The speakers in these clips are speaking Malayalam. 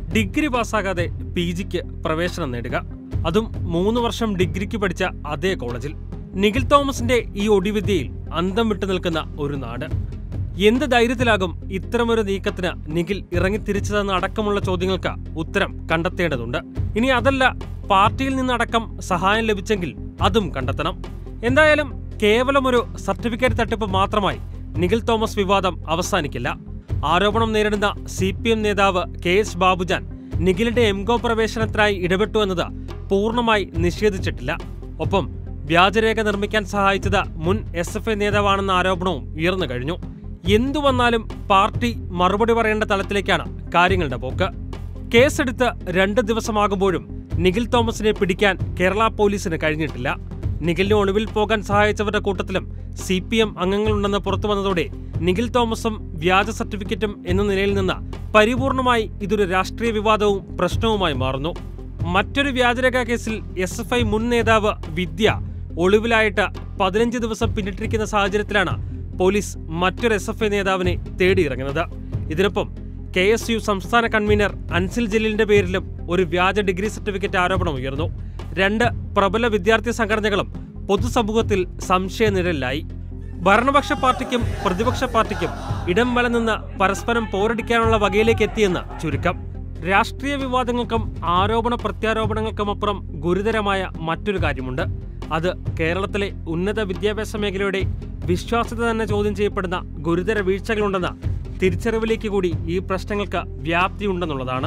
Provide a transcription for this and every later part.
ഡിഗ്രി പാസ്സാകാതെ പി ജിക്ക് പ്രവേശനം നേടുക അതും മൂന്ന് വർഷം ഡിഗ്രിക്ക് പഠിച്ച അതേ കോളേജിൽ നിഖിൽ തോമസിന്റെ ഈ ഒടിവിദ്യയിൽ അന്തം വിട്ടു നിൽക്കുന്ന ഒരു നാട് എന്ത് ധൈര്യത്തിലാകും ഇത്തരമൊരു നീക്കത്തിന് നിഖിൽ ഇറങ്ങിത്തിരിച്ചതെന്ന അടക്കമുള്ള ചോദ്യങ്ങൾക്ക് ഉത്തരം കണ്ടെത്തേണ്ടതുണ്ട് ഇനി അതല്ല പാർട്ടിയിൽ നിന്നടക്കം സഹായം ലഭിച്ചെങ്കിൽ അതും കണ്ടെത്തണം എന്തായാലും കേവലം ഒരു സർട്ടിഫിക്കറ്റ് തട്ടിപ്പ് മാത്രമായി നിഖിൽ തോമസ് വിവാദം അവസാനിക്കില്ല ആരോപണം നേരിടുന്ന സി പി എം നേതാവ് കെ എസ് ബാബുജാൻ നിഖിലിന്റെ എംകോ പ്രവേശനത്തിനായി ഇടപെട്ടു എന്നത് പൂർണ്ണമായി നിഷേധിച്ചിട്ടില്ല ഒപ്പം വ്യാജരേഖ നിർമ്മിക്കാൻ സഹായിച്ചത് മുൻ എസ് എഫ് ഐ നേതാവാണെന്ന ആരോപണവും ഉയർന്നു കഴിഞ്ഞു എന്തു വന്നാലും പാർട്ടി മറുപടി പറയേണ്ട തലത്തിലേക്കാണ് കാര്യങ്ങളുടെ പോക്ക് കേസെടുത്ത് രണ്ട് ദിവസമാകുമ്പോഴും നിഖിൽ തോമസിനെ പിടിക്കാൻ കേരള പോലീസിന് കഴിഞ്ഞിട്ടില്ല നിഖിലിന് ഒളിവിൽ പോകാൻ സഹായിച്ചവരുടെ കൂട്ടത്തിലും സി പി എം അംഗങ്ങളുണ്ടെന്ന് പുറത്തു വന്നതോടെ നിഖിൽ തോമസും വ്യാജ സർട്ടിഫിക്കറ്റും എന്ന നിലയിൽ നിന്ന് പരിപൂർണമായി ഇതൊരു രാഷ്ട്രീയ വിവാദവും പ്രശ്നവുമായി മാറുന്നു മറ്റൊരു വ്യാജരേഖ കേസിൽ എസ് എഫ് ഐ മുൻ നേതാവ് വിദ്യ ഒളിവിലായിട്ട് പതിനഞ്ച് ദിവസം പിന്നിട്ടിരിക്കുന്ന സാഹചര്യത്തിലാണ് പോലീസ് മറ്റൊരു എസ് എഫ് ഐ നേതാവിനെ തേടിയിറങ്ങുന്നത് ഇതിനൊപ്പം കെ എസ് യു സംസ്ഥാന കൺവീനർ അൻസിൽ ജലീലിന്റെ പേരിലും ഒരു വ്യാജ ഡിഗ്രി സർട്ടിഫിക്കറ്റ് ആരോപണം ഉയർന്നു രണ്ട് പ്രബല വിദ്യാർത്ഥി സംഘടനകളും പൊതുസമൂഹത്തിൽ സംശയനിഴലിലായി ഭരണപക്ഷ പാർട്ടിക്കും പ്രതിപക്ഷ പാർട്ടിക്കും ഇടം വല നിന്ന് പരസ്പരം പോരടിക്കാനുള്ള വകയിലേക്ക് എത്തിയെന്ന് ചുരുക്കം രാഷ്ട്രീയ വിവാദങ്ങൾക്കും ആരോപണ പ്രത്യാരോപണങ്ങൾക്കുമപ്പുറം ഗുരുതരമായ മറ്റൊരു കാര്യമുണ്ട് അത് കേരളത്തിലെ ഉന്നത വിദ്യാഭ്യാസ മേഖലയുടെ വിശ്വാസ്യത തന്നെ ചോദ്യം ചെയ്യപ്പെടുന്ന ഗുരുതര വീഴ്ചകളുണ്ടെന്ന തിരിച്ചറിവിലേക്ക് കൂടി ഈ പ്രശ്നങ്ങൾക്ക് വ്യാപ്തിയുണ്ടെന്നുള്ളതാണ്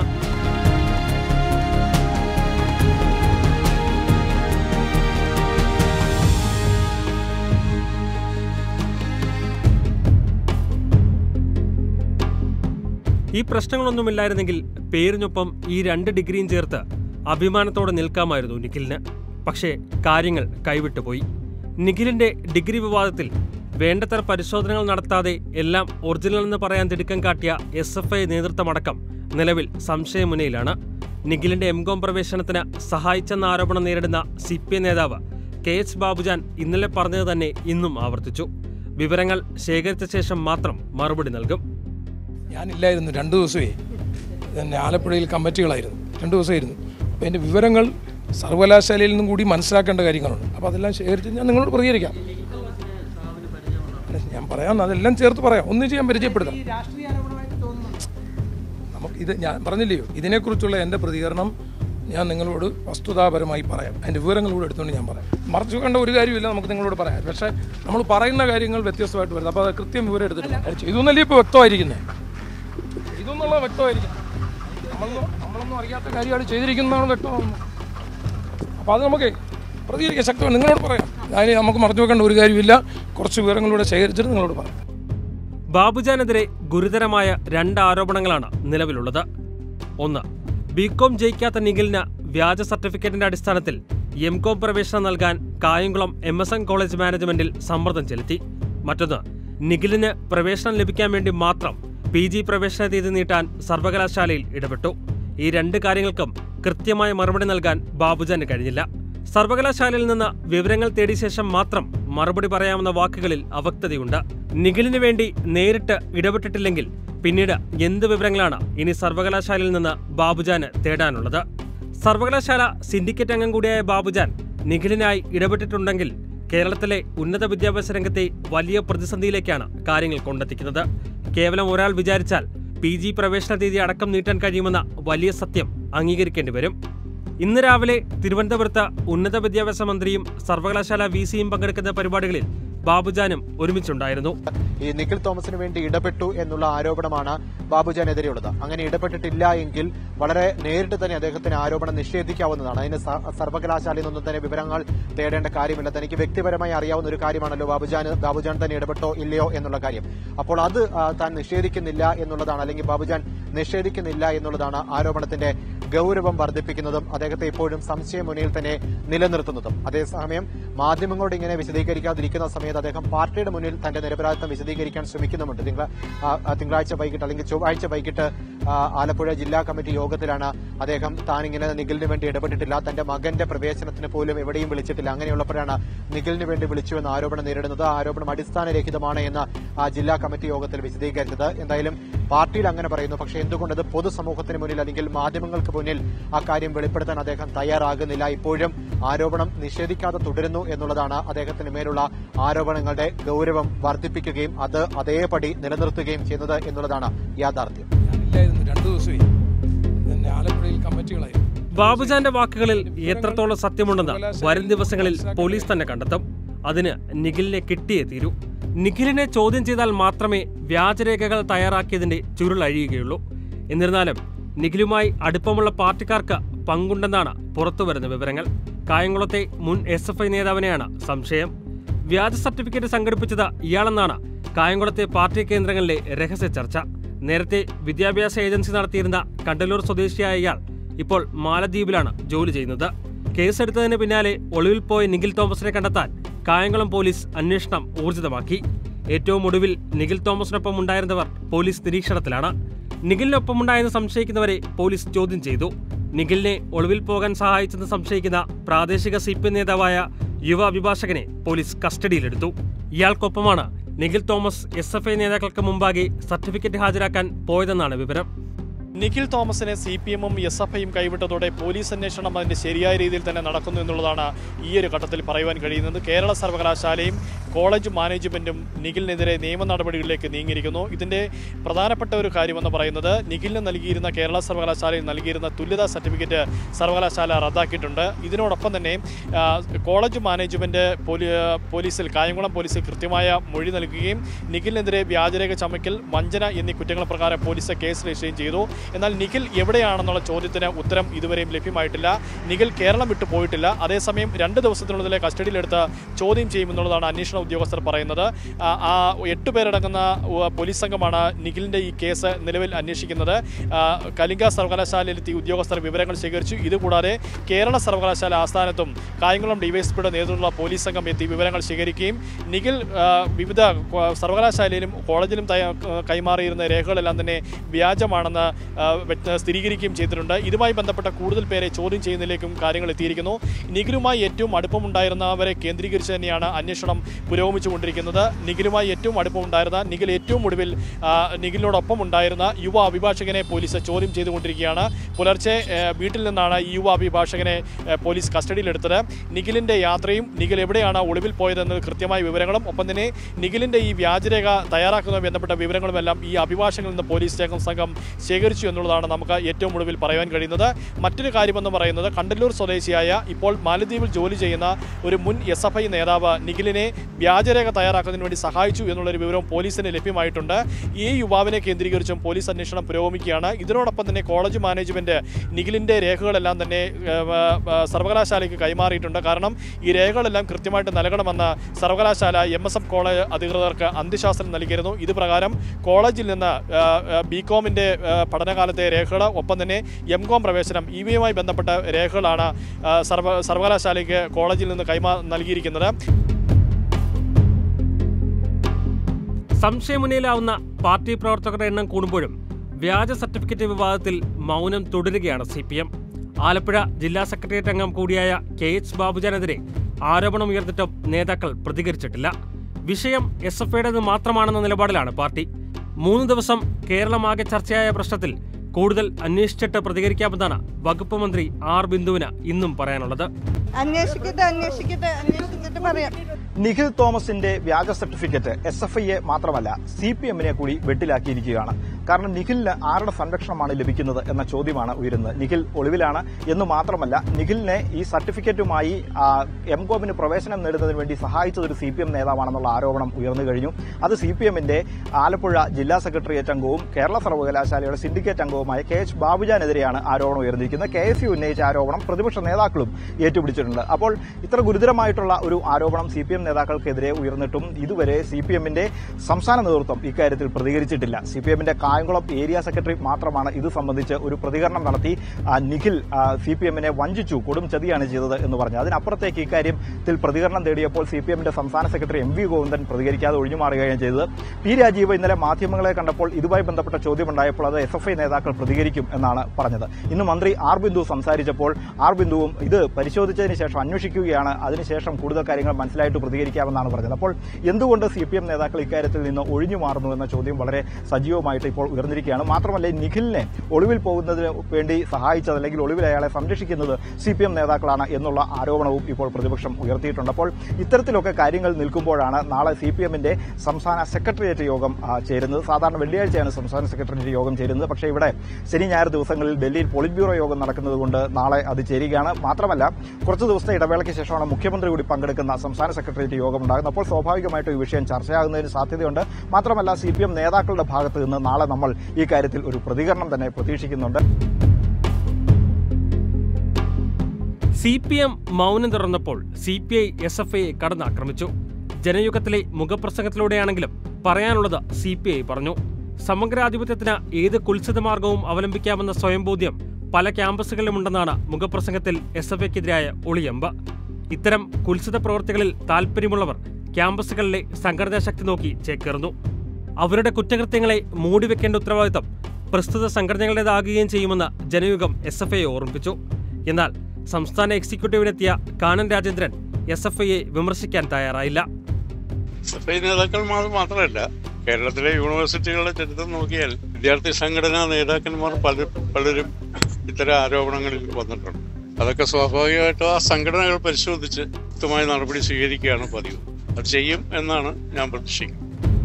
ഈ പ്രശ്നങ്ങളൊന്നുമില്ലായിരുന്നെങ്കിൽ പേരിനൊപ്പം ഈ രണ്ട് ഡിഗ്രിയും ചേർത്ത് അഭിമാനത്തോടെ നിൽക്കാമായിരുന്നു നിഖിലിന് പക്ഷേ കാര്യങ്ങൾ കൈവിട്ടുപോയി നിഖിലിന്റെ ഡിഗ്രി വിവാദത്തിൽ വേണ്ടത്ര പരിശോധനകൾ നടത്താതെ എല്ലാം ഒറിജിനൽ എന്ന് പറയാൻ തിടുക്കം കാട്ടിയ എസ് എഫ് ഐ നേതൃത്വമടക്കം നിലവിൽ സംശയമുനയിലാണ് നിഖിലിന്റെ എംകോം പ്രവേശനത്തിന് സഹായിച്ചെന്ന ആരോപണം നേരിടുന്ന സി പി എം നേതാവ് കെ എച്ച് ബാബുജാൻ ഇന്നലെ പറഞ്ഞത് തന്നെ ഇന്നും ആവർത്തിച്ചു വിവരങ്ങൾ ശേഖരിച്ച ശേഷം മാത്രം മറുപടി നൽകും ഞാനില്ലായിരുന്നു രണ്ട് ദിവസമേ പിന്നെ ആലപ്പുഴയിൽ കമ്മിറ്റികളായിരുന്നു രണ്ട് ദിവസമായിരുന്നു അപ്പോൾ എൻ്റെ വിവരങ്ങൾ സർവകലാശാലയിൽ നിന്നും കൂടി മനസ്സിലാക്കേണ്ട കാര്യങ്ങളുണ്ട് അപ്പോൾ അതെല്ലാം ശേഖരിച്ച് ഞാൻ നിങ്ങളോട് പ്രതികരിക്കാം അല്ല, ഞാൻ പറയാം അതെല്ലാം ചേർത്ത് പറയാം ഒന്നിച്ച് ഞാൻ പരിചയപ്പെടുത്താം നമുക്ക് ഇത് ഞാൻ പറഞ്ഞില്ലയോ ഇതിനെക്കുറിച്ചുള്ള എൻ്റെ പ്രതികരണം ഞാൻ നിങ്ങളോട് വസ്തുതാപരമായി പറയാം അതിൻ്റെ വിവരങ്ങൾ കൂടെ എടുത്തുകൊണ്ട് ഞാൻ പറയാം മറച്ചു കണ്ട ഒരു കാര്യമില്ല നമുക്ക് നിങ്ങളോട് പറയാം പക്ഷേ നമ്മൾ പറയുന്ന കാര്യങ്ങൾ വ്യത്യസ്തമായിട്ട് വരുന്നത് അപ്പോൾ അത് കൃത്യം വിവരം എടുത്തിട്ട് അത് ചെയ്തു എന്നല്ലേ ഇപ്പോൾ വ്യക്തമായിരിക്കുന്നത് ഇതൊന്നുള്ള വ്യക്തമായിരിക്കും നമ്മളൊന്നും നമ്മളൊന്നും അറിയാത്ത കാര്യമാണ് ചെയ്തിരിക്കുന്നതാണ് വ്യക്തമാകുന്നു അപ്പോൾ അത് നമുക്ക് പ്രതികരിക്കാൻ ശക്തമാണ് നിങ്ങളോട് പറയാം അതിന് നമുക്ക് മറച്ചു വെക്കേണ്ട ഒരു കാര്യമില്ല കുറച്ച് വിവരങ്ങളിലൂടെ ശേഖരിച്ചിട്ട് നിങ്ങളോട് പറയാം ബാബുജാനെതിരെ ഗുരുതരമായ രണ്ട് ആരോപണങ്ങളാണ് നിലവിലുള്ളത് ഒന്ന് ബികോം ജയിക്കാത്ത നിഖിലിന് വ്യാജ സർട്ടിഫിക്കറ്റിന്റെ അടിസ്ഥാനത്തിൽ എംകോം പ്രവേശനം നൽകാൻ Kayamkulam M S N college മാനേജ്മെന്റിൽ സമ്മർദ്ദം ചെലുത്തി മറ്റൊന്ന് നിഖിലിന് പ്രവേശനം ലഭിക്കാൻ വേണ്ടി മാത്രം പി ജി പ്രവേശന തീയതി നീട്ടാൻ സർവകലാശാലയിൽ ഇടപെട്ടു ഈ രണ്ട് കാര്യങ്ങൾക്കും കൃത്യമായ മറുപടി നൽകാൻ ബാബുജാന് കഴിഞ്ഞില്ല സർവകലാശാലയിൽ നിന്ന് വിവരങ്ങൾ തേടിയ ശേഷം മാത്രം മറുപടി പറയാമെന്ന വാക്കുകളിൽ അവക്തതയുണ്ട് നിഖിലിന് വേണ്ടി നേരിട്ട് ഇടപെട്ടിട്ടില്ലെങ്കിൽ പിന്നീട് എന്ത് വിവരങ്ങളാണ് ഇനി സർവകലാശാലയിൽ നിന്ന് ബാബുജാന് തേടാനുള്ളത് സർവകലാശാല സിൻഡിക്കേറ്റ് അംഗം കൂടിയായ ബാബുജാൻ നിഖിലിനായി ഇടപെട്ടിട്ടുണ്ടെങ്കിൽ കേരളത്തിലെ ഉന്നത വിദ്യാഭ്യാസ രംഗത്തെ വലിയ പ്രതിസന്ധിയിലേക്കാണ് കാര്യങ്ങൾ കൊണ്ടെത്തിക്കുന്നത് കേവലം ഒരാൾ വിചാരിച്ചാൽ പി ജി പ്രവേശന തീയതി അടക്കം നീട്ടാൻ കഴിയുമെന്ന വലിയ സത്യം അംഗീകരിക്കേണ്ടി വരും ഇന്ന് രാവിലെ തിരുവനന്തപുരത്ത് ഉന്നത വിദ്യാഭ്യാസ മന്ത്രിയും സർവകലാശാല വി സിയും പങ്കെടുക്കുന്ന പരിപാടികളിൽ ബാബുജാനും ഒരുമിച്ചുണ്ടായിരുന്നു ഈ നിഖിൽ തോമസിന് വേണ്ടി ഇടപെട്ടു എന്നുള്ള ആരോപണമാണ് ബാബുജാനെതിരെയുള്ളത് അങ്ങനെ ഇടപെട്ടിട്ടില്ല എങ്കിൽ വളരെ നേരിട്ട് തന്നെ അദ്ദേഹത്തിന് ആരോപണം നിഷേധിക്കാവുന്നതാണ് അതിന് സ- സർവകലാശാലയിൽ നിന്നും തന്നെ വിവരങ്ങൾ തേടേണ്ട കാര്യമില്ല തനിക്ക് വ്യക്തിപരമായി അറിയാവുന്ന ഒരു കാര്യമാണല്ലോ ബാബുജാൻ ബാബുജാൻ തന്നെ ഇടപെട്ടോ ഇല്ലയോ എന്നുള്ള കാര്യം അപ്പോൾ അത് ആ, താൻ നിഷേധിക്കുന്നില്ല എന്നുള്ളതാണ് അല്ലെങ്കിൽ ബാബുജാൻ നിഷേധിക്കുന്നില്ല എന്നുള്ളതാണ് ആരോപണത്തിന്റെ ഗൗരവം വർദ്ധിപ്പിക്കുന്നതും അദ്ദേഹത്തെ ഇപ്പോഴും സംശയമുനയിൽ തന്നെ നിലനിർത്തുന്നതും അതേസമയം മാധ്യമങ്ങളോട് ഇങ്ങനെ വിശദീകരിക്കാതിരിക്കുന്ന സമയത്ത് അദ്ദേഹം പാർട്ടിയുടെ മുന്നിൽ തന്റെ നിരപരാധിത്വം വിശദീകരിക്കാൻ ശ്രമിക്കുന്നുമുണ്ട് തിങ്കള- ആ, ആ, തിങ്കളാഴ്ച വൈകിട്ട് അല്ലെങ്കിൽ ചൊവ്വാഴ്ച വൈകിട്ട് ആ, ആലപ്പുഴ ജില്ലാ കമ്മിറ്റി യോഗത്തിലാണ് അദ്ദേഹം താൻ ഇങ്ങനെ നിഖിലിന് വേണ്ടി ഇടപെട്ടിട്ടില്ല തന്റെ മകന്റെ പ്രവേശനത്തിന് പോലും എവിടെയും വിളിച്ചിട്ടില്ല അങ്ങനെയുള്ളപ്പോഴാണ് നിഖിലിന് വേണ്ടി വിളിച്ചുവെന്ന് ആരോപണം നേരിടുന്നത് ആ ആരോപണം അടിസ്ഥാനരഹിതമാണ് എന്ന് ആ ജില്ലാ കമ്മിറ്റി യോഗത്തിൽ വിശദീകരിച്ചത് എന്തായാലും പാർട്ടിയിൽ അങ്ങനെ പറയുന്നു പക്ഷേ എന്തുകൊണ്ടത് പൊതുസമൂഹത്തിന് മുന്നിൽ അല്ലെങ്കിൽ മാധ്യമങ്ങൾക്ക് മുന്നിൽ ആ കാര്യം വെളിപ്പെടുത്താൻ അദ്ദേഹം തയ്യാറാകുന്നില്ല ഇപ്പോഴും ആരോപണം നിഷേധിക്കാതെ തുടരുന്നു എന്നുള്ളതാണ് അദ്ദേഹത്തിന് മേലുള്ള ആരോപണങ്ങളുടെ ഗൌരവം വർദ്ധിപ്പിക്കുകയും അത് അതേപടി നിലനിർത്തുകയും ചെയ്യുന്നത് എന്നുള്ളതാണ് യാഥാർത്ഥ്യം ഞാനില്ലായിരുന്നു രണ്ടു ദിവസമേ പിന്നെ ആലപ്പുഴയിൽ കമ്മിറ്റികളായിരുന്നു ബാബുജാന്റെ വാക്കുകളിൽ എത്രത്തോളം സത്യമുണ്ടെന്ന് വരും ദിവസങ്ങളിൽ പോലീസ് തന്നെ കണ്ടെത്തും അതിന് നിഖിലിനെ കിട്ടിയേ തീരൂ നിഖിലിനെ ചോദ്യം ചെയ്താൽ മാത്രമേ വ്യാജരേഖകൾ തയ്യാറാക്കിയതിന്റെ ചുരുളഴിയുകയുള്ളൂ എന്നിരുന്നാലും നിഖിലുമായി അടുപ്പമുള്ള പാർട്ടിക്കാർക്ക് പങ്കുണ്ടെന്നാണ് പുറത്തുവരുന്ന വിവരങ്ങൾ കായംകുളത്തെ മുൻ എസ് എഫ് ഐ നേതാവിനെയാണ് സംശയം വ്യാജ സർട്ടിഫിക്കറ്റ് സംഘടിപ്പിച്ചത് ഇയാളെന്നാണ് കായംകുളത്തെ പാർട്ടി കേന്ദ്രങ്ങളിലെ രഹസ്യ ചർച്ച നേരത്തെ വിദ്യാഭ്യാസ ഏജൻസി നടത്തിയിരുന്ന കണ്ടലൂർ സ്വദേശിയായ ഇയാൾ ഇപ്പോൾ മാലദ്വീപിലാണ് ജോലി ചെയ്യുന്നത് കേസെടുത്തതിന് പിന്നാലെ ഒളിവിൽ പോയ നിഖിൽ തോമസിനെ കണ്ടെത്താൻ കായംകുളം പോലീസ് അന്വേഷണം ഊർജിതമാക്കി ഏറ്റവും ഒടുവിൽ നിഖിൽ തോമസിനൊപ്പം ഉണ്ടായിരുന്നവർ പോലീസ് നിരീക്ഷണത്തിലാണ് നിഖിലിനൊപ്പമുണ്ടായെന്ന് സംശയിക്കുന്നവരെ പോലീസ് ചോദ്യം ചെയ്തു നിഖിലിനെ ഒളിവിൽ പോകാൻ സഹായിച്ചെന്ന് സംശയിക്കുന്ന പ്രാദേശിക സി പി നേതാവായ യുവ അഭിഭാഷകനെ പോലീസ് കസ്റ്റഡിയിലെടുത്തു ഇയാൾക്കൊപ്പമാണ് Nikhil Thomas S F I നേതാക്കൾക്ക് മുമ്പാകെ സർട്ടിഫിക്കറ്റ് ഹാജരാക്കാൻ പോയതെന്നാണ് വിവരം നിഖിൽ തോമസിനെ സി പി എമ്മും എസ് എഫ് ഐയും കൈവിട്ടതോടെ പോലീസ് അന്വേഷണം അതിന്റെ ശരിയായ രീതിയിൽ തന്നെ നടക്കുന്നു എന്നുള്ളതാണ് ഈ ഒരു ഘട്ടത്തിൽ പറയുവാൻ കഴിയുന്നത് കേരള സർവകലാശാലയും കോളേജ് മാനേജ്മെന്റും നിഖിലിനെതിരെ നിയമ നടപടികളിലേക്ക് നീങ്ങിയിരിക്കുന്നു ഇതിന്റെ പ്രധാനപ്പെട്ട ഒരു കാര്യമെന്ന് പറയുന്നത് നിഖിലിന് നൽകിയിരുന്ന കേരള സർവകലാശാലയിൽ നൽകിയിരുന്ന തുല്യതാ സർട്ടിഫിക്കറ്റ് സർവകലാശാല റദ്ദാക്കിയിട്ടുണ്ട് ഇതിനോടൊപ്പം തന്നെ ആ, കോളേജ് മാനേജ്മെന്റ് പോലീ പോലീസിൽ കായംകുളം പോലീസിൽ കൃത്യമായ മൊഴി നൽകുകയും നിഖിലിനെതിരെ വ്യാജരേഖ ചമയ്ക്കൽ വഞ്ചന എന്നീ കുറ്റങ്ങൾ പ്രകാരം പോലീസ് കേസ് രജിസ്റ്റർ ചെയ്തു എന്നാൽ നിഖിൽ എവിടെയാണെന്നുള്ള ചോദ്യത്തിന് ഉത്തരം ഇതുവരെയും ലഭ്യമായിട്ടില്ല നിഖിൽ കേരളം വിട്ടു പോയിട്ടില്ല അതേസമയം രണ്ട് ദിവസത്തിനുള്ളിലെ കസ്റ്റഡിയിലെടുത്ത് ചോദ്യം ചെയ്യുമെന്നുള്ളതാണ് അന്വേഷണ ഉദ്യോഗസ്ഥർ പറയുന്നത് ആ, ആ എട്ട് പേരടങ്ങുന്ന ഉ, പോലീസ് സംഘമാണ് നിഖിലിന്റെ ഈ കേസ് നിലവിൽ അന്വേഷിക്കുന്നത് ആ, കലിംഗ സർവകലാശാലയിലെത്തി ഉദ്യോഗസ്ഥർ വിവരങ്ങൾ ശേഖരിച്ചു ഇതുകൂടാതെ കേരള സർവകലാശാല ആസ്ഥാനത്തും കായംകുളം ഡിവൈഎസ്പിയുടെ നേതൃത്വത്തിലുള്ള പോലീസ് സംഘം എത്തി വിവരങ്ങൾ ശേഖരിക്കുകയും നിഖിൽ ആ, വിവിധ കോ- സർവകലാശാലയിലും കോളേജിലും തയ്യ- കൈമാറിയിരുന്ന രേഖകളെല്ലാം തന്നെ വ്യാജമാണെന്ന് ആ, വ്യക്ത- സ്ഥിരീകരിക്കുകയും ചെയ്തിട്ടുണ്ട് ഇതുമായി ബന്ധപ്പെട്ട കൂടുതൽ പേരെ ചോദ്യം ചെയ്യുന്നതിലേക്കും കാര്യങ്ങൾ എത്തിയിരിക്കുന്നു നിഖിലുമായി ഏറ്റവും അടുപ്പമുണ്ടായിരുന്നവരെ കേന്ദ്രീകരിച്ച് തന്നെയാണ് അന്വേഷണം പുരോഗമിച്ചുകൊണ്ടിരിക്കുന്നത് നിഖിലുമായി ഏറ്റവും അടുപ്പമുണ്ടായിരുന്ന നിഖിൽ ഏറ്റവും ഒടുവിൽ ആ, നിഖിലിനോടൊപ്പം ഉണ്ടായിരുന്ന യുവ അഭിഭാഷകനെ പോലീസ് ചോദ്യം ചെയ്തുകൊണ്ടിരിക്കുകയാണ് പുലർച്ചെ ആ, വീട്ടിൽ നിന്നാണ് ഈ യുവ അഭിഭാഷകനെ ആ, പോലീസ് കസ്റ്റഡിയിലെടുത്തത് നിഖിലിന്റെ യാത്രയും നിഖിൽ എവിടെയാണ് ഒളിവിൽ പോയതെന്ന് കൃത്യമായ വിവരങ്ങളും ഒപ്പം തന്നെ നിഖിലിന്റെ ഈ വ്യാജരേഖ തയ്യാറാക്കുന്നതുമായി ബന്ധപ്പെട്ട വിവരങ്ങളുമെല്ലാം ഈ അഭിഭാഷകനിൽ നിന്ന് പോലീസ് സംഘം സംഘം ശേഖരിച്ചു എന്നുള്ളതാണ് നമുക്ക് ഏറ്റവും ഒടുവിൽ പറയാൻ കഴിയുന്നത് മറ്റൊരു കാര്യമെന്ന് പറയുന്നത് കണ്ടല്ലൂർ സ്വദേശിയായ ഇപ്പോൾ മാലദ്വീപിൽ ജോലി ചെയ്യുന്ന ഒരു മുൻ എസ് എഫ് ഐ നേതാവ് നിഖിലിനെ വ്യാജരേഖ തയ്യാറാക്കുന്നതിന് വേണ്ടി സഹായിച്ചു എന്നുള്ളൊരു വിവരം പോലീസിന് ലഭ്യമായിട്ടുണ്ട് ഈ യുവാവിനെ കേന്ദ്രീകരിച്ചും പോലീസ് അന്വേഷണം പുരോഗമിക്കുകയാണ് ഇതിനോടൊപ്പം തന്നെ കോളേജ് മാനേജ്മെന്റ് നിഖിലിന്റെ രേഖകളെല്ലാം തന്നെ ഏഹ്, ഏഹ്, സർവകലാശാലയ്ക്ക് കൈമാറിയിട്ടുണ്ട് കാരണം ഈ രേഖകളെല്ലാം കൃത്യമായിട്ട് നൽകണമെന്ന് സർവകലാശാല എം എസ് എഫ് കോളേജ് അധികൃതർക്ക് അന്ത്യശാസ്ത്രം നൽകിയിരുന്നു ഇത് പ്രകാരം കോളേജിൽ നിന്ന് ബി കോമിന്റെ പഠനകാലത്തെ രേഖകൾ ഒപ്പം തന്നെ എം കോം പ്രവേശനം ഇവയുമായി ബന്ധപ്പെട്ട രേഖകളാണ് ആ, സർവ സർവകലാശാലയ്ക്ക് കോളേജിൽ നിന്ന് കൈമാ നൽകിയിരിക്കുന്നത് സംശയമുനയിലാവുന്ന പാർട്ടി പ്രവർത്തകരുടെ എണ്ണം കൂടുമ്പോഴും വ്യാജ സർട്ടിഫിക്കറ്റ് വിവാദത്തിൽ മൗനം തുടരുകയാണ് സി പി എം ആലപ്പുഴ ജില്ലാ സെക്രട്ടേറിയറ്റ് അംഗം കൂടിയായ കെ എച്ച് ബാബുജാനെതിരെ ആരോപണം ഉയർന്നിട്ടും നേതാക്കൾ പ്രതികരിച്ചിട്ടില്ല വിഷയം എസ് എഫ് ഐയുടേത് മാത്രമാണെന്ന നിലപാടിലാണ് പാർട്ടി മൂന്ന് ദിവസം കേരളമാകെ ചർച്ചയായ പ്രശ്നത്തിൽ കൂടുതൽ അന്വേഷിച്ചിട്ട് പ്രതികരിക്കാമെന്നാണ് വകുപ്പ് മന്ത്രി ആർ ബിന്ദുവിന് ഇന്നും പറയാനുള്ളത് അന്വേഷിക്കട്ടെ അന്വേഷിക്കട്ടെ അന്വേഷിച്ചിട്ട് പറയാം നിഖിൽ തോമസിന്റെ വ്യാജ സർട്ടിഫിക്കറ്റ് എസ് എഫ് ഐയെ മാത്രമല്ല സി പി എമ്മിനെ കൂടി വെട്ടിലാക്കിയിരിക്കുകയാണ് കാരണം നിഖിലിന് ആരുടെ സംരക്ഷണമാണ് ലഭിക്കുന്നത് എന്ന ചോദ്യമാണ് ഉയരുന്നത് നിഖിൽ ഒളിവിലാണ് എന്ന് മാത്രമല്ല നിഖിലിനെ ഈ സർട്ടിഫിക്കറ്റുമായി ആ, എം കോമിന് പ്രവേശനം നേടുന്നതിന് വേണ്ടി സഹായിച്ചത് ഒരു സി പി എം നേതാവാണെന്നുള്ള ആരോപണം ഉയർന്നു കഴിഞ്ഞു അത് സി പി എമ്മിന്റെ ആലപ്പുഴ ജില്ലാ സെക്രട്ടേറിയറ്റ് അംഗവും കേരള സർവകലാശാലയുടെ സിൻഡിക്കേറ്റ് അംഗവുമായ കെ എച്ച് ബാബുജാനെതിരെയാണ് ആരോപണം ഉയർന്നിരിക്കുന്നത് കെ എസ് യു ഉന്നയിച്ച ആരോപണം പ്രതിപക്ഷ നേതാക്കളും ഏറ്റുപിടിച്ചിട്ടുണ്ട് അപ്പോൾ ഇത്ര ഗുരുതരമായിട്ടുള്ള ഒരു ആരോപണം സി പി എം നേതാക്കൾക്കെതിരെ ഉയർന്നിട്ടും ഇതുവരെ സി പി എമ്മിന്റെ സംസ്ഥാന നേതൃത്വം ഇക്കാര്യത്തിൽ പ്രതികരിച്ചിട്ടില്ല സി പി എമ്മിന്റെ കായംകുളം ഏരിയ സെക്രട്ടറി മാത്രമാണ് ഇത് സംബന്ധിച്ച് ഒരു പ്രതികരണം നടത്തി ആ, നിഖിൽ സി പി എമ്മിനെ വഞ്ചിച്ചു കൊടും ചതിയാണ് ചെയ്തത് എന്ന് പറഞ്ഞു അതിനപ്പുറത്തേക്ക് ഇക്കാര്യത്തിൽ പ്രതികരണം തേടിയപ്പോൾ സി പി എമ്മിന്റെ സംസ്ഥാന സെക്രട്ടറി എം വി ഗോവിന്ദൻ പ്രതികരിക്കാതെ ഒഴിഞ്ഞു മാറുകയാണ് ചെയ്തത് പി രാജീവ് ഇന്നലെ മാധ്യമങ്ങളെ കണ്ടപ്പോൾ ഇതുമായി ബന്ധപ്പെട്ട ചോദ്യമുണ്ടായപ്പോൾ അത് എസ് എഫ് ഐ നേതാക്കൾ പ്രതികരിക്കും എന്നാണ് പറഞ്ഞത് ഇന്ന് മന്ത്രി ആർ ബിന്ദു സംസാരിച്ചപ്പോൾ ആർ ബിന്ദുവും ഇത് പരിശോധിച്ചതിന് ശേഷം അന്വേഷിക്കുകയാണ് അതിനുശേഷം കൂടുതൽ കാര്യങ്ങൾ മനസ്സിലായിട്ട് പ്രതികരിക്കാമെന്നാണ് പറഞ്ഞത് അപ്പോൾ എന്തുകൊണ്ട് സി പി എം നേതാക്കൾ ഇക്കാര്യത്തിൽ നിന്ന് ഒഴിഞ്ഞു മാറുന്നു എന്ന ചോദ്യം വളരെ സജീവമായിട്ട് ഇപ്പോൾ ഉയർന്നിരിക്കുകയാണ് മാത്രമല്ല ഈ നിഖിലിനെ ഒളിവിൽ പോകുന്നതിന് വേണ്ടി സഹായിച്ചത് അല്ലെങ്കിൽ ഒളിവിൽ അയാളെ സംരക്ഷിക്കുന്നത് സി പി എം നേതാക്കളാണ് എന്നുള്ള ആരോപണവും ഇപ്പോൾ പ്രതിപക്ഷം ഉയർത്തിയിട്ടുണ്ട് അപ്പോൾ ഇത്തരത്തിലൊക്കെ കാര്യങ്ങൾ നിൽക്കുമ്പോഴാണ് നാളെ സി പി എമ്മിന്റെ സംസ്ഥാന സെക്രട്ടേറിയറ്റ് യോഗം ആ, ചേരുന്നത് സാധാരണ വെള്ളിയാഴ്ചയാണ് സംസ്ഥാന സെക്രട്ടേറിയറ്റ് യോഗം ചേരുന്നത് പക്ഷേ ഇവിടെ ശനി ഞായർ ദിവസങ്ങളിൽ ഡൽഹിയിൽ പോളിറ്റ് ബ്യൂറോ യോഗം നടക്കുന്നത് കൊണ്ട് നാളെ അത് ചേരുകയാണ് മാത്രമല്ല കുറച്ച് ദിവസത്തെ ഇടവേളയ്ക്ക് ശേഷമാണ് മുഖ്യമന്ത്രി കൂടി പങ്കെടുക്കുന്ന സംസ്ഥാന സെക്രട്ടേറിയറ്റ് യോഗം ഉണ്ടാകുന്നത് അപ്പോൾ സ്വാഭാവികമായിട്ടും ഈ വിഷയം ചർച്ചയാകുന്നതിന് സാധ്യതയുണ്ട് മാത്രമല്ല സി പി എം നേതാക്കളുടെ ഭാഗത്ത് നിന്ന് നാളെ നമ്മൾ ഈ കാര്യത്തിൽ ഒരു പ്രതികരണം തന്നെ പ്രതീക്ഷിക്കുന്നുണ്ട് സി പി എം മൗനം തുറന്നപ്പോൾ C P I S F ഐയെ കടന്നാക്രമിച്ചു ജനയുഗത്തിലെ മുഖപ്രസംഗത്തിലൂടെയാണെങ്കിലും പറയാനുള്ളത് സി പി ഐ പറഞ്ഞു സമഗ്രാധിപത്യത്തിന് ഏത് കുൽസിത മാർഗവും അവലംബിക്കാമെന്ന സ്വയംബോധ്യം പല ക്യാമ്പസുകളിലുമുണ്ടെന്നാണ് മുഖപ്രസംഗത്തിൽ എസ് എഫ് ഐക്കെതിരായ ഒളിയമ്പ് ഇത്തരം കുൽസിത പ്രവർത്തികളിൽ താൽപ്പര്യമുള്ളവർ ക്യാമ്പസുകളിലെ സംഘടനാ ശക്തി നോക്കി ചേക്കേറുന്നു അവരുടെ കുറ്റകൃത്യങ്ങളെ മൂടിവെക്കേണ്ട ഉത്തരവാദിത്തം പ്രസ്തുത സംഘടനകളുടേതാകുകയും ചെയ്യുമെന്ന് ജനയുഗം എസ് എഫ് ഐയെ ഓർമ്മിപ്പിച്ചു എന്നാൽ സംസ്ഥാന എക്സിക്യൂട്ടീവിലെത്തിയ കാനൻ രാജേന്ദ്രൻ എസ് എഫ് ഐയെ വിമർശിക്കാൻ തയ്യാറായില്ല എഫ് ഐ നേതാക്കൾ മാ- മാത്രമല്ല കേരളത്തിലെ യൂണിവേഴ്സിറ്റികളുടെ ചരിത്രം നോക്കിയാൽ വിദ്യാർത്ഥി സംഘടനാ നേതാക്കന്മാർ പല പലരും ഇത്തരം ആരോപണങ്ങളിൽ വന്നിട്ടുണ്ട് അതൊക്കെ സ്വാഭാവികമായിട്ടും ആ സംഘടനകൾ പരിശോധിച്ച് കൃത്യമായ നടപടി സ്വീകരിക്കുകയാണ് പതിവ് അത് ചെയ്യും എന്നാണ് ഞാൻ പ്രതീക്ഷിക്കുന്നത്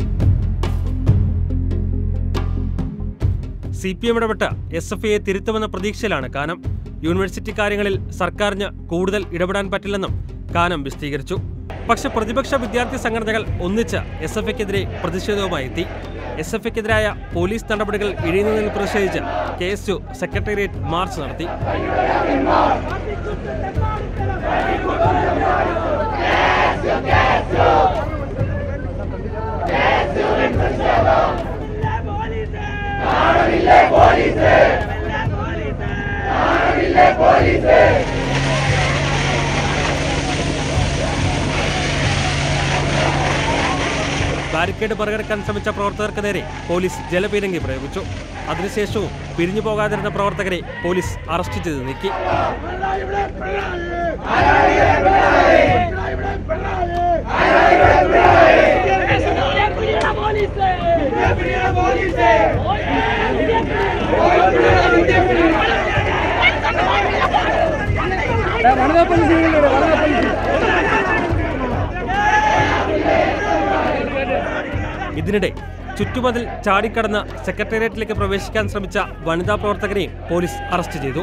സി പി എം ഇടപെട്ട് എസ് എഫ് ഐയെ തിരുത്തുമെന്ന പ്രതീക്ഷയിലാണ് കാനം യൂണിവേഴ്സിറ്റി കാര്യങ്ങളിൽ സർക്കാരിന് കൂടുതൽ ഇടപെടാൻ പറ്റില്ലെന്നും കാനം വിശദീകരിച്ചു പക്ഷെ പ്രതിപക്ഷ വിദ്യാർത്ഥി സംഘടനകൾ ഒന്നിച്ച് എസ് എഫ് ഐക്കെതിരെ പ്രതിഷേധവുമായി എത്തി എസ് എഫ് ഐക്കെതിരായ പോലീസ് നടപടികൾ ഇഴയുന്നതിൽ പ്രതിഷേധിച്ച് K S U secretariat march നടത്തി ബാരിക്കേഡ് മറികടക്കാൻ ശ്രമിച്ച പ്രവർത്തകർക്ക് നേരെ പോലീസ് ജലപീരങ്കി പ്രയോഗിച്ചു അതിനുശേഷവും പിരിഞ്ഞു പോകാതിരുന്ന പ്രവർത്തകരെ പോലീസ് അറസ്റ്റ് ചെയ്ത് നീക്കി ഇതിനിടെ ചുറ്റുമതിൽ ചാടിക്കടന്ന് സെക്രട്ടേറിയറ്റിലേക്ക് പ്രവേശിക്കാൻ ശ്രമിച്ച വനിതാ പ്രവർത്തകരെയും പോലീസ് അറസ്റ്റ് ചെയ്തു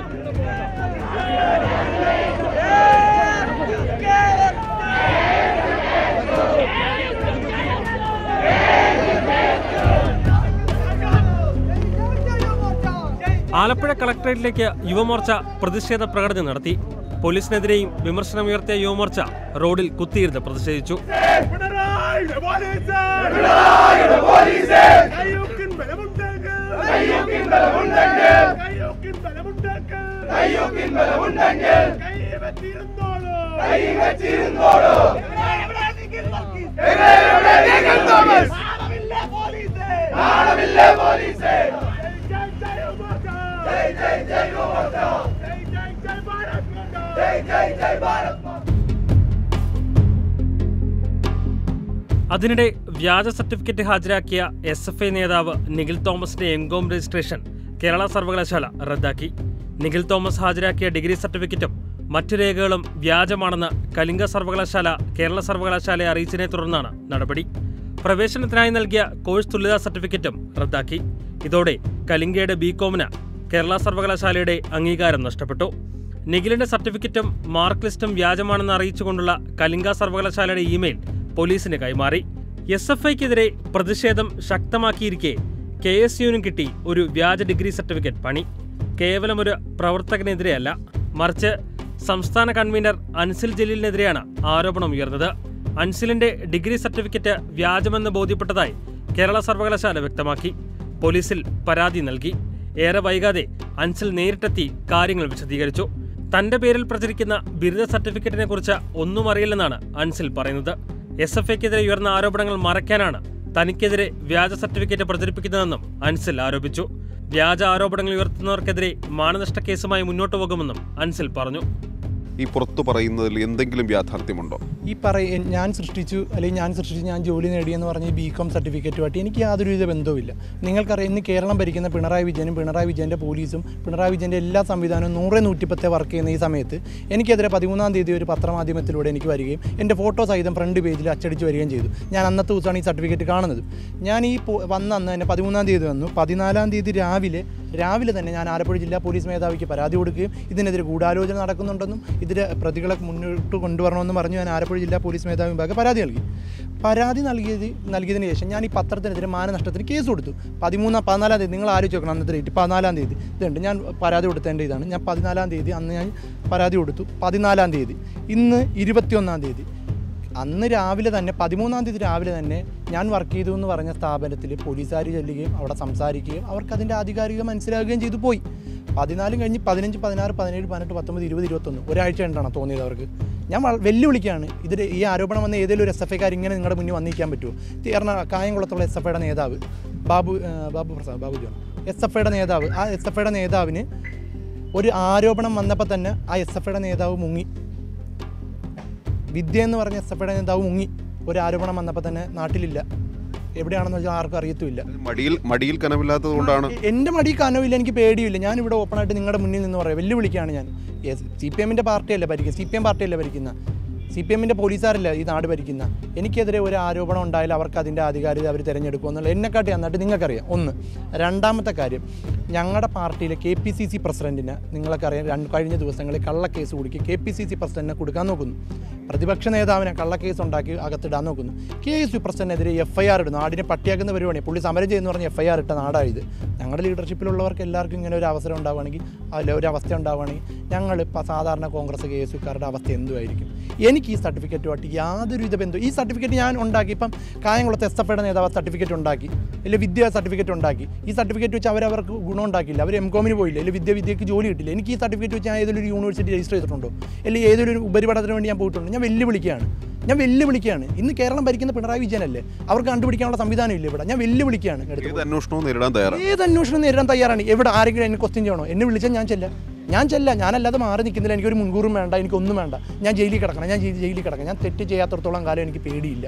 ആലപ്പുഴ കളക്ടറേറ്റിലേക്ക് യുവമോർച്ച പ്രതിഷേധ പ്രകടനം നടത്തി പോലീസിനെതിരെയും വിമർശനമുയർത്തിയ യുവമോർച്ച റോഡിൽ കുത്തിയിരുന്ന് പ്രതിഷേധിച്ചു അതിനിടെ വ്യാജ സർട്ടിഫിക്കറ്റ് ഹാജരാക്കിയ എസ് എഫ് ഐ നേതാവ് നിഖിൽ തോമസിന്റെ എൻകോം രജിസ്ട്രേഷൻ കേരള സർവകലാശാല റദ്ദാക്കി നിഖിൽ തോമസ് ഹാജരാക്കിയ ഡിഗ്രി സർട്ടിഫിക്കറ്റും മറ്റു രേഖകളും വ്യാജമാണെന്ന് കലിംഗ സർവകലാശാല കേരള സർവകലാശാലയെ അറിയിച്ചതിനെ തുടർന്നാണ് നടപടി പ്രവേശനത്തിനായി നൽകിയ കോഴ്സ് തുല്യതാ സർട്ടിഫിക്കറ്റും റദ്ദാക്കി ഇതോടെ കലിംഗയുടെ ബികോമിന് കേരള സർവകലാശാലയുടെ അംഗീകാരം നഷ്ടപ്പെട്ടു നിഖിലിന്റെ സർട്ടിഫിക്കറ്റും മാർക്ക് ലിസ്റ്റും വ്യാജമാണെന്ന് അറിയിച്ചുകൊണ്ടുള്ള കലിംഗ സർവകലാശാലയുടെ ഇമെയിൽ പോലീസിന് കൈമാറി എസ് എഫ് ഐക്കെതിരെ പ്രതിഷേധം ശക്തമാക്കിയിരിക്കെ കെ എസ് യുവിനും കിട്ടി ഒരു വ്യാജ ഡിഗ്രി സർട്ടിഫിക്കറ്റ് പണി കേവലം ഒരു പ്രവർത്തകനെതിരെയല്ല മറിച്ച് സംസ്ഥാന കൺവീനർ അൻസിൽ ജലീലിനെതിരെയാണ് ആരോപണം ഉയർന്നത് അൻസിലിന്റെ ഡിഗ്രി സർട്ടിഫിക്കറ്റ് വ്യാജമെന്ന് ബോധ്യപ്പെട്ടതായി കേരള സർവകലാശാല വ്യക്തമാക്കി പോലീസിൽ പരാതി നൽകി ഏറെ വൈകാതെ അൻസിൽ നേരിട്ടെത്തി കാര്യങ്ങൾ വിശദീകരിച്ചു തന്റെ പേരിൽ പ്രചരിക്കുന്ന ബിരുദ സർട്ടിഫിക്കറ്റിനെ കുറിച്ച് ഒന്നും അറിയില്ലെന്നാണ് അൻസിൽ പറയുന്നത് എസ് എഫ് ഐക്കെതിരെ ഉയർന്ന ആരോപണങ്ങൾ മറയ്ക്കാനാണ് തനിക്കെതിരെ വ്യാജ സർട്ടിഫിക്കറ്റ് പ്രചരിപ്പിക്കുന്നതെന്നും അൻസിൽ ആരോപിച്ചു വ്യാജ ആരോപണങ്ങൾ ഉയർത്തുന്നവർക്കെതിരെ മാനനഷ്ട കേസുമായി മുന്നോട്ടു പോകുമെന്നും അൻസിൽ പറഞ്ഞു ഈ പുറത്തു പറയുന്നതിൽ എന്തെങ്കിലും യാഥാർത്ഥ്യമുണ്ടോ ഈ പറയ ഞാൻ സൃഷ്ടിച്ചു അല്ലെങ്കിൽ ഞാൻ സൃഷ്ടിച്ച് ഞാൻ ജോലി നേടിയെന്ന് പറഞ്ഞ ഈ ബി കോം സർട്ടിഫിക്കറ്റുമായിട്ട് എനിക്ക് യാതൊരുവിധ ബന്ധവുമില്ല നിങ്ങൾക്കറിയാം ഇന്ന് കേരളം ഭരിക്കുന്ന പിണറായി വിജയനും പിണറായി വിജയൻ്റെ പോലീസും പിണറായി വിജയൻ്റെ എല്ലാ സംവിധാനവും നൂറ് നൂറ്റിപ്പത്തെ വർക്ക് ചെയ്യുന്ന ഈ സമയത്ത് എനിക്കെതിരെ പതിമൂന്നാം തീയതി ഒരു പത്രമാധ്യമത്തിലൂടെ എനിക്ക് വരികയും എൻ്റെ ഫോട്ടോ സഹിതം ഫ്രണ്ട് പേജിൽ അച്ചടിച്ച് വരികയും ചെയ്തു ഞാൻ അന്നത്തെ ദിവസമാണ് ഈ സർട്ടിഫിക്കറ്റ് കാണുന്നത് ഞാൻ ഈ പോ- വന്ന അന്ന് തന്നെ പതിമൂന്നാം തീയതി വന്നു പതിനാലാം തീയതി രാവിലെ രാവിലെ തന്നെ ഞാൻ ആലപ്പുഴ ജില്ലാ പോലീസ് മേധാവിക്ക് പരാതി കൊടുക്കുകയും ഇതിനെതിരെ ഗൂഢാലോചന നടക്കുന്നുണ്ടെന്നും ഇതിലെ പ്രതികളെ മുന്നോട്ട് കൊണ്ടുവരണമെന്നും പറഞ്ഞ് ഞാൻ ആലപ്പുഴ ജില്ലാ പോലീസ് മേധാവി മുമ്പാകെ പരാതി നൽകി പരാതി നൽകിയത് നൽകിയതിന് ശേഷം ഞാൻ ഈ പത്രത്തിനെതിരെ മാനനഷ്ടത്തിന് കേസ് കൊടുത്തു പതിമൂന്നാം പതിനാലാം തീയതി നിങ്ങൾ ആലോചിച്ച് നോക്കണം അന്നത്തെ ഡേറ്റ് പതിനാലാം തീയതി ഇതുണ്ട് ഞാൻ പരാതി കൊടുത്തതിൻ്റെ ഇതാണ് ഞാൻ പതിനാലാം തീയതി അന്ന് ഞാൻ പരാതി കൊടുത്തു പതിനാലാം തീയതി ഇന്ന് ഇരുപത്തിയൊന്നാം തീയതി അന്ന് രാവിലെ തന്നെ പതിമൂന്നാം തീയതി രാവിലെ തന്നെ ഞാൻ വർക്ക് ചെയ്തു എന്ന് പറഞ്ഞ സ്ഥാപനത്തിൽ പോലീസുകാർ ചെല്ലുകയും അവിടെ സംസാരിക്കുകയും അവർക്ക് അതിൻ്റെ ആധികാരിക മനസ്സിലാക്കുകയും ചെയ്തു പോയി പതിനാലും കഴിഞ്ഞ് പതിനഞ്ച് പതിനാറ് പതിനേഴ് പതിനെട്ട് പത്തൊമ്പത് ഇരുപത് ഇരുപത്തൊന്ന് ഒരാഴ്ച കണ്ടാണ് തോന്നിയത് അവർക്ക് ഞാൻ വള- വെല്ലുവിളിക്കുകയാണ് ഇതിൽ ഈ ആരോപണം വന്ന ഏതെങ്കിലും ഒരു എസ് എഫ് ഐക്കാർ ഇങ്ങനെ നിങ്ങളുടെ മുന്നിൽ വന്നിരിക്കാൻ പറ്റുമോ തീർന്ന കായംകുളത്തുള്ള എസ് എഫ് ഐയുടെ നേതാവ് ബാബു ആ, Babu Prasad Babu John S F ഐയുടെ നേതാവ് ആ എസ് എഫ് ഐയുടെ നേതാവിന് ഒരു ആരോപണം വന്നപ്പോൾ തന്നെ ആ എസ് എഫ് ഐയുടെ നേതാവ് മുങ്ങി വിദ്യ എന്ന് പറഞ്ഞ എസ് എഫ് ഐയുടെ നേതാവ് മുങ്ങി ഒരു ആരോപണം വന്നപ്പോൾ തന്നെ നാട്ടിലില്ല എവിടെയാണെന്ന് വെച്ചാൽ ആർക്കും അറിയത്തുമില്ല മടിയിൽ മടിയിൽ കനവില്ലാത്തത് കൊണ്ടാണ് എൻ്റെ മടി കനവില്ല എനിക്ക് പേടിയില്ല ഞാൻ ഇവിടെ ഓപ്പണായിട്ട് നിങ്ങളുടെ മുന്നിൽ നിന്ന് പറയാം വെല്ലുവിളിക്കുകയാണ് ഞാൻ സി പി എമ്മിൻ്റെ പാർട്ടിയല്ല ഭരിക്കുന്നത് സി പി എം പാർട്ടിയല്ല ഭരിക്കുന്ന സി പി എമ്മിൻ്റെ പോലീസുകാരല്ല ഈ നാട് ഭരിക്കുന്ന എനിക്കെതിരെ ഒരു ആരോപണം ഉണ്ടായാൽ അവർക്ക് അതിൻ്റെ ആധികാരികത അവർ തിരഞ്ഞെടുക്കും എന്നുള്ള എന്നെക്കാട്ടി നന്നായിട്ട് നിങ്ങൾക്കറിയാം ഒന്ന് രണ്ടാമത്തെ കാര്യം ഞങ്ങളുടെ പാർട്ടിയിലെ കെ പി സി സി പ്രസിഡൻറ്റിന് നിങ്ങൾക്കറിയാം രണ്ട് കഴിഞ്ഞ ദിവസങ്ങളിൽ കള്ളക്കേസ് കൊടുക്കി കെ പി സി സി പ്രസിഡന്റിനെ കൊടുക്കാൻ നോക്കുന്നു പ്രതിപക്ഷ നേതാവിനെ കള്ളക്കേസ് ഉണ്ടാക്കി അകത്തിടാൻ നോക്കുന്നു കെ എസ് യു പ്രസിഡന്റിനെതിരെ എഫ് ഐ ആർ ഇടുന്നു നാടിനെ പട്ടിയാക്കുന്ന പരിപാടി പുള്ളി സമരം ചെയ്യുന്ന പറഞ്ഞ് എഫ് ഐ ആർ ഇട്ട നാടായത് ഞങ്ങളുടെ ലീഡർഷിപ്പിലുള്ളവർക്ക് എല്ലാവർക്കും ഇങ്ങനെ ഒരു അവസരം ഉണ്ടാവുകയാണെങ്കിൽ അല്ല ഒരു അവസ്ഥ ഉണ്ടാവുകയാണെങ്കിൽ ഞങ്ങൾ ഇപ്പോൾ സാധാരണ കോൺഗ്രസ് കെ എസ് യുക്കാരുടെ അവസ്ഥ എന്തുമായിരിക്കും എനിക്ക് ഈ സർട്ടിഫിക്കറ്റുമായിട്ട് യാതൊരുവിധ ബന്ധവും ഈ സർട്ടിഫിക്കറ്റ് ഞാൻ ഉണ്ടാക്കി ഇപ്പം കായംകുളത്ത് എസ് എഫ് ഐയുടെ നേതാവ് സർട്ടിഫിക്കറ്റ് ഉണ്ടാക്കി ഇല്ല വിദ്യ സർട്ടിഫിക്കറ്റ് ഉണ്ടാക്കി ഈ സർട്ടിഫിക്കറ്റ് വെച്ച് അവരവർക്ക് ഗുണം ഉണ്ടാക്കില്ല അവർ എം കോമിന് പോയില്ല ഇല്ല വിദ്യ വിദ്യക്ക് ജോലി കിട്ടില്ല എനിക്ക് ഈ സർട്ടിഫിക്കറ്റ് വെച്ച് ഞാൻ ഏതൊരു യൂണിവേഴ്സിറ്റി രജിസ്റ്റർ ചെയ്തിട്ടുണ്ടോ അല്ലെങ്കിൽ ഏതൊരു ഉപരിപഠനത്തിന് വേണ്ടി ഞാൻ പോയിട്ടുണ്ട് ഞാൻ വെല്ലുവിളിക്കുകയാണ് ഞാൻ വെല്ലുവിളിക്കുകയാണ് ഇന്ന് കേരളം ഭരിക്കുന്ന പിണറായി വിജയനല്ലേ അവർക്ക് കണ്ടുപിടിക്കാനുള്ള സംവിധാനം ഇല്ല ഇവിടെ ഞാൻ വെല്ലുവിളിക്കുകയാണ് എടുത്ത് ഏത് അന്വേഷണവും നേരിടാൻ തയ്യാറാണ് ഏത് അന്വേഷണം നേരിടാൻ തയ്യാറാണ് എവിടെ ആരെങ്കിലും എന്നെ ക്വസ്റ്റ്യൻ ചെയ്യണോ എന്നെ വിളിച്ചാൽ ഞാൻ ചെല്ലാം ഞാൻ ചെല്ല ഞാനല്ലാതെ മാറി നിൽക്കുന്നില്ല എനിക്കൊരു മുൻകൂറും വേണ്ട എനിക്കൊന്നും വേണ്ട ഞാൻ ജയിലിൽ കിടക്കണം ഞാൻ ജയി- ജയിലിൽ കിടക്കണം ഞാൻ തെറ്റ് ചെയ്യാത്തടത്തോളം കാലം എനിക്ക് പേടിയില്ല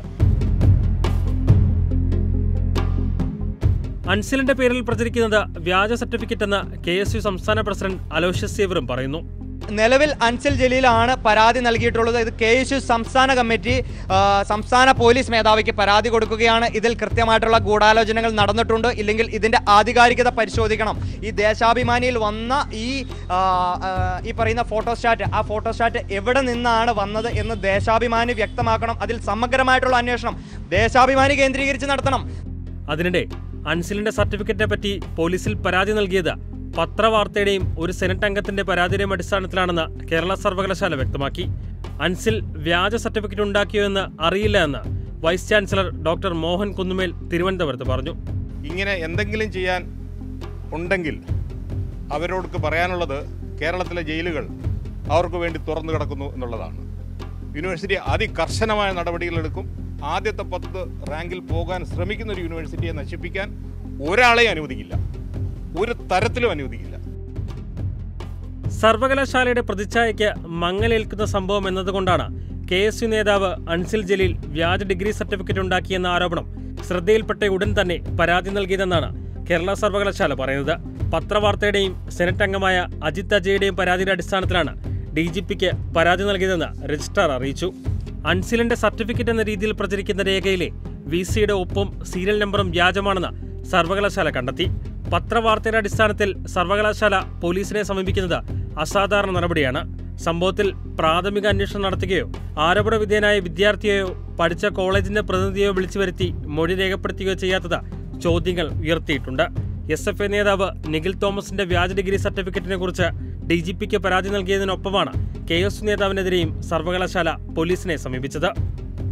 അൻസിലിന്റെ പേരിൽ പ്രചരിക്കുന്നത് വ്യാജ സർട്ടിഫിക്കറ്റ് എന്ന് കെ എസ് യു സംസ്ഥാന പ്രസിഡന്റ് അലോഷ്യസ് സേവറും പറയുന്നു നിലവിൽ അൻസിൽ ജലീലാണ് പരാതി നൽകിയിട്ടുള്ളത് ഇത് കെ എസ് യു സംസ്ഥാന കമ്മിറ്റി ആ, സംസ്ഥാന പോലീസ് മേധാവിക്ക് പരാതി കൊടുക്കുകയാണ് ഇതിൽ കൃത്യമായിട്ടുള്ള ഗൂഢാലോചനകൾ നടന്നിട്ടുണ്ട് ഇല്ലെങ്കിൽ ഇതിന്റെ ആധികാരികത പരിശോധിക്കണം ഈ ദേശാഭിമാനിയിൽ വന്ന ഈ ആ, ആ, ഈ പറയുന്ന ഫോട്ടോസ്റ്റാറ്റ് ആ ഫോട്ടോസ്റ്റാറ്റ് എവിടെ നിന്നാണ് വന്നത് എന്ന് ദേശാഭിമാനി വ്യക്തമാക്കണം അതിൽ സമഗ്രമായിട്ടുള്ള അന്വേഷണം ദേശാഭിമാനി കേന്ദ്രീകരിച്ച് നടത്തണം അതിനിടെ അൻസിലിന്റെ സർട്ടിഫിക്കറ്റിനെ പറ്റി പോലീസിൽ പരാതി നൽകിയത് പത്രവാർത്തയുടെയും ഒരു സെനറ്റ് അംഗത്തിന്റെ പരാതിയുടെയും അടിസ്ഥാനത്തിലാണെന്ന് കേരള സർവകലാശാല വ്യക്തമാക്കി അൻസിൽ വ്യാജ സർട്ടിഫിക്കറ്റ് ഉണ്ടാക്കിയോ എന്ന് അറിയില്ല എന്ന് vice chancellor doctor Mohan Kunnummel തിരുവനന്തപുരത്ത് പറഞ്ഞു ഇങ്ങനെ എന്തെങ്കിലും ചെയ്യാൻ ഉണ്ടെങ്കിൽ അവരോട് പറയാനുള്ളത് കേരളത്തിലെ ജയിലുകൾ അവർക്ക് വേണ്ടി തുറന്നു കിടക്കുന്നു എന്നുള്ളതാണ് യൂണിവേഴ്സിറ്റി അതികർശനമായ നടപടികളെടുക്കും ആദ്യത്തെ പത്ത് റാങ്കിൽ പോകാൻ ശ്രമിക്കുന്ന ഒരു യൂണിവേഴ്സിറ്റിയെ നശിപ്പിക്കാൻ ഒരാളെയും അനുവദിക്കില്ല ഒരു തരത്തിലും അനുവദിക്കില്ല സർവകലാശാലയുടെ പ്രതിച്ഛായയ്ക്ക് മങ്ങലേൽക്കുന്ന സംഭവം എന്നതുകൊണ്ടാണ് കെ എസ് യു നേതാവ് അൻസിൽ ജലീൽ വ്യാജ ഡിഗ്രി സർട്ടിഫിക്കറ്റ് ഉണ്ടാക്കിയെന്ന ആരോപണം ശ്രദ്ധയിൽപ്പെട്ട ഉടൻ തന്നെ പരാതി നൽകിയതെന്നാണ് കേരള സർവകലാശാല പറയുന്നത് പത്രവാർത്തയുടെയും സെനറ്റ് അംഗമായ അജിത് അജയുടെയും പരാതിയുടെ അടിസ്ഥാനത്തിലാണ് ഡി ജി പിക്ക് പരാതി നൽകിയതെന്ന് രജിസ്ട്രാർ അറിയിച്ചു അൻസിലിന്റെ സർട്ടിഫിക്കറ്റ് എന്ന രീതിയിൽ പ്രചരിക്കുന്ന രേഖയിലെ വി സിയുടെ ഒപ്പും സീരിയൽ നമ്പറും വ്യാജമാണെന്ന് സർവകലാശാല കണ്ടെത്തി പത്രവാർത്തയുടെ അടിസ്ഥാനത്തിൽ സർവകലാശാല പോലീസിനെ സമീപിക്കുന്നത് അസാധാരണ നടപടിയാണ് സംഭവത്തിൽ പ്രാഥമിക അന്വേഷണം നടത്തുകയോ ആരോപണ വിധേയനായ വിദ്യാർത്ഥിയെയോ പഠിച്ച കോളേജിന്റെ പ്രതിനിധിയോ വിളിച്ചു വരുത്തി മൊഴി രേഖപ്പെടുത്തുകയോ ചെയ്യാത്തത് ചോദ്യങ്ങൾ ഉയർത്തിയിട്ടുണ്ട് എസ് എഫ് ഐ നേതാവ് നിഖിൽ തോമസിന്റെ വ്യാജ ഡിഗ്രി സർട്ടിഫിക്കറ്റിനെ കുറിച്ച് ഡി ജി പിക്ക് പരാതി നൽകിയതിനൊപ്പമാണ് കെ എസ് നേതാവിനെതിരെയും സർവകലാശാല പോലീസിനെ സമീപിച്ചത്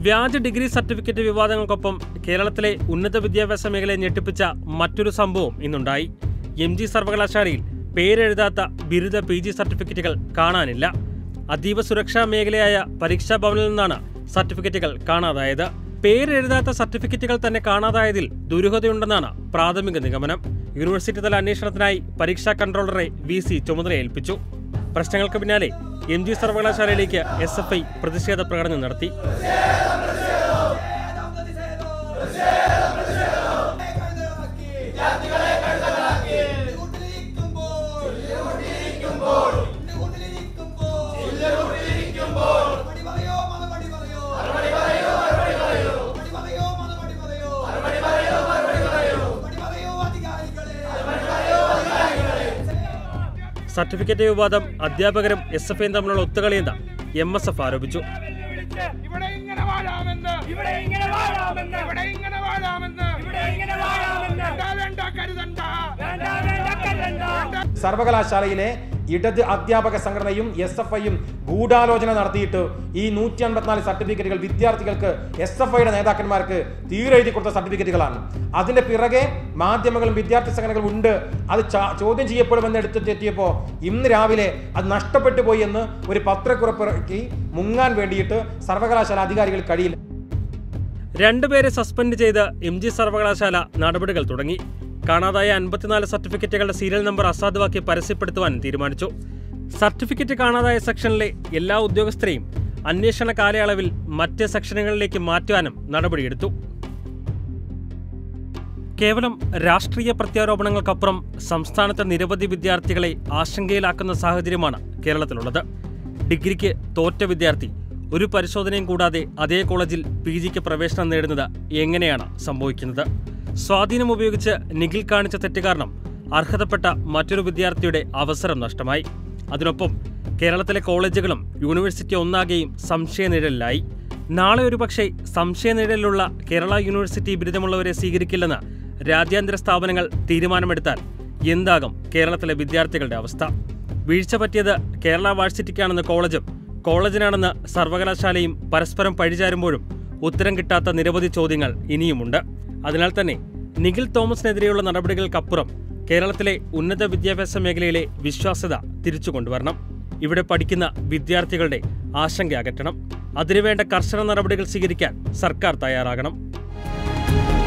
വ്യാജ ഡിഗ്രി സർട്ടിഫിക്കറ്റ് വിവാദങ്ങൾക്കൊപ്പം കേരളത്തിലെ ഉന്നത വിദ്യാഭ്യാസ മേഖലയെ ഞെട്ടിപ്പിച്ച മറ്റൊരു സംഭവം ഇന്നുണ്ടായി എം ജി സർവകലാശാലയിൽ പേരെഴുതാത്ത ബിരുദ പി ജി സർട്ടിഫിക്കറ്റുകൾ കാണാനില്ല അതീവ സുരക്ഷാ മേഖലയായ പരീക്ഷാ ഭവനിൽ നിന്നാണ് സർട്ടിഫിക്കറ്റുകൾ കാണാതായത് പേരെഴുതാത്ത സർട്ടിഫിക്കറ്റുകൾ തന്നെ കാണാതായതിൽ ദുരൂഹതയുണ്ടെന്നാണ് പ്രാഥമിക നിഗമനം യൂണിവേഴ്സിറ്റി തല അന്വേഷണത്തിനായി പരീക്ഷാ കൺട്രോളറെ വി സി ചുമതലയേൽപ്പിച്ചു പ്രശ്നങ്ങൾക്ക് പിന്നാലെ എം ജി സർവകലാശാലയിലേക്ക് എസ് എഫ് ഐ പ്രതിഷേധ പ്രകടനം നടത്തി സർട്ടിഫിക്കറ്റ് വിവാദം അധ്യാപകരും എസ് എഫ് ഐയും തമ്മിലുള്ള ഒത്തുകളിയെന്ന് എം എസ് എഫ് ആരോപിച്ചു ഇവിടെ ഇങ്ങനെ വാഴാമെന്ന് ഇവിടെ ഇങ്ങനെ വാഴാമെന്ന് ഇവിടെ ഇങ്ങനെ വാഴാമെന്ന് ഇവിടെ ഇങ്ങനെ വാഴാമെന്ന് വേണ്ട വേണ്ട കരുതണ്ട വേണ്ട വേണ്ട കരുതണ്ട സർവകലാശാലയിലെ ഇടത് അധ്യാപക സംഘടനയും എസ് എഫ് ഐയും ഗൂഢാലോചന നടത്തിയിട്ട് ഈ നൂറ്റി അൻപത്തിനാല് സർട്ടിഫിക്കറ്റുകൾ വിദ്യാർത്ഥികൾക്ക് എസ് എഫ് ഐയുടെ നേതാക്കന്മാർക്ക് തീരെഴുതി കൊടുത്ത സർട്ടിഫിക്കറ്റുകളാണ് അതിന്റെ പിറകെ മാധ്യമങ്ങളും വിദ്യാർത്ഥി സംഘടനകളും ഉണ്ട് അത് ചാ- ചോദ്യം ചെയ്യപ്പെടുമെന്ന് എടുത്തെത്തിയപ്പോൾ ഇന്ന് രാവിലെ അത് നഷ്ടപ്പെട്ടു പോയി എന്ന് ഒരു പത്രക്കുറിപ്പിറക്കി മുങ്ങാൻ വേണ്ടിയിട്ട് സർവകലാശാല അധികാരികൾ കഴിയില്ല രണ്ടുപേരെ സസ്പെൻഡ് ചെയ്ത് എം ജി സർവകലാശാല നടപടികൾ തുടങ്ങി കാണാതായ അൻപത്തിനാല് സർട്ടിഫിക്കറ്റുകളുടെ സീരിയൽ നമ്പർ അസാധുവാക്കി പരസ്യപ്പെടുത്തുവാൻ തീരുമാനിച്ചു സർട്ടിഫിക്കറ്റ് കാണാതായ സെക്ഷനിലെ എല്ലാ ഉദ്യോഗസ്ഥരെയും അന്വേഷണ കാലയളവിൽ മറ്റ് സെക്ഷനുകളിലേക്ക് മാറ്റുവാനും നടപടിയെടുത്തു കേവലം രാഷ്ട്രീയ പ്രത്യാരോപണങ്ങൾക്കപ്പുറം സംസ്ഥാനത്തെ നിരവധി വിദ്യാർത്ഥികളെ ആശങ്കയിലാക്കുന്ന സാഹചര്യമാണ് കേരളത്തിലുള്ളത് ഡിഗ്രിക്ക് തോറ്റ വിദ്യാർത്ഥി ഒരു പരിശോധനയും കൂടാതെ അതേ കോളേജിൽ പി ജിക്ക് പ്രവേശനം നേടുന്നത് എങ്ങനെയാണ് സംഭവിക്കുന്നത് സ്വാധീനം ഉപയോഗിച്ച് നിഖിൽ കാണിച്ച തെറ്റ് കാരണം അർഹതപ്പെട്ട മറ്റൊരു വിദ്യാർത്ഥിയുടെ അവസരം നഷ്ടമായി അതിനൊപ്പം കേരളത്തിലെ കോളേജുകളും യൂണിവേഴ്സിറ്റി ഒന്നാകെയും സംശയനിഴലിലായി നാളെ ഒരുപക്ഷെ സംശയനിഴലിലുള്ള കേരള യൂണിവേഴ്സിറ്റി ബിരുദമുള്ളവരെ സ്വീകരിക്കില്ലെന്ന് രാജ്യാന്തര സ്ഥാപനങ്ങൾ തീരുമാനമെടുത്താൽ എന്താകും കേരളത്തിലെ വിദ്യാർത്ഥികളുടെ അവസ്ഥ വീഴ്ച പറ്റിയത് കേരള വാഴ്സിറ്റിക്കാണെന്ന് കോളേജും കോളേജിനാണെന്ന് സർവകലാശാലയും പരസ്പരം പഴിചാരുമ്പോഴും ഉത്തരം കിട്ടാത്ത നിരവധി ചോദ്യങ്ങൾ ഇനിയുമുണ്ട് അതിനാൽ തന്നെ നിഖിൽ തോമസിനെതിരെയുള്ള നടപടികൾക്കപ്പുറം കേരളത്തിലെ ഉന്നത വിദ്യാഭ്യാസ മേഖലയിലെ വിശ്വാസ്യത തിരിച്ചു കൊണ്ടുവരണം ഇവിടെ പഠിക്കുന്ന വിദ്യാർത്ഥികളുടെ ആശങ്ക അകറ്റണം അതിനുവേണ്ട കർശന നടപടികൾ സ്വീകരിക്കാൻ സർക്കാർ തയ്യാറാകണം